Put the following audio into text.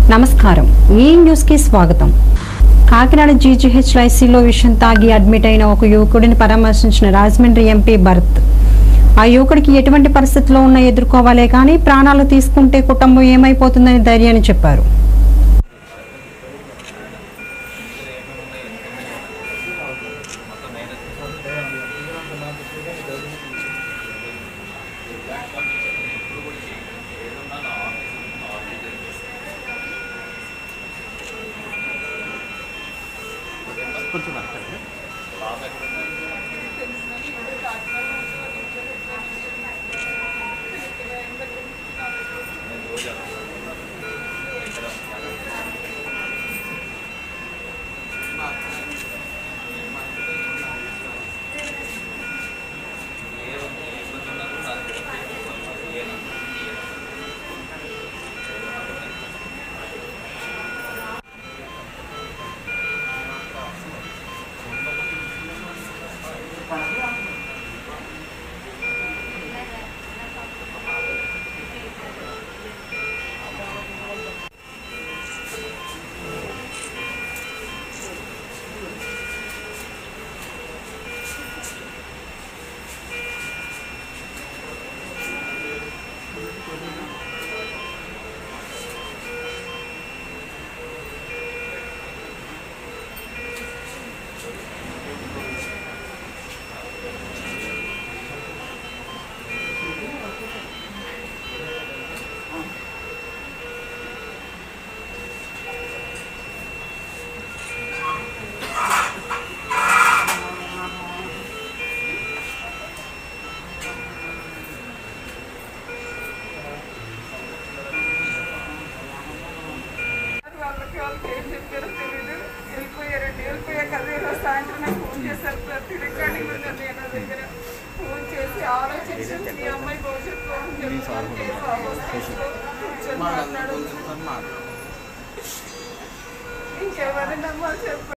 నమస్కారం ఈ న్యూస్ కి స్వాగతం కాకినాడ జీజీహెచ్ ఐసీలో విషయం తాగి అడ్మిట్ అయిన ఒక యువకుడిని పరామర్శించిన రాజమండ్రి ఎంపీ భరత్ ఆ యువకుడికి ఎటువంటి పరిస్థితిలో ఉన్నా ఎదుర్కోవాలే కానీ ప్రాణాలు తీసుకుంటే కుటుంబం ఏమైపోతుందని ధైర్యాన్ని చెప్పారు వాళ్ళకి వాళ్ళకి ఏం చెప్పారో తెలియదు వెళ్ళిపోయారండి వెళ్ళిపోయాక అదే రోజు సాయంత్రం నాకు ఫోన్ చేశారు ప్రతి రికార్డింగ్ ఉందండి నా దగ్గర ఫోన్ చేసి ఆలోచించి మీ అమ్మాయి భవిష్యత్తు అని చెప్తున్నాను కేసు ఆలోచించుకో. కూర్చొని మాట్లాడు ఇంకెవరినమ్మా చెప్పండి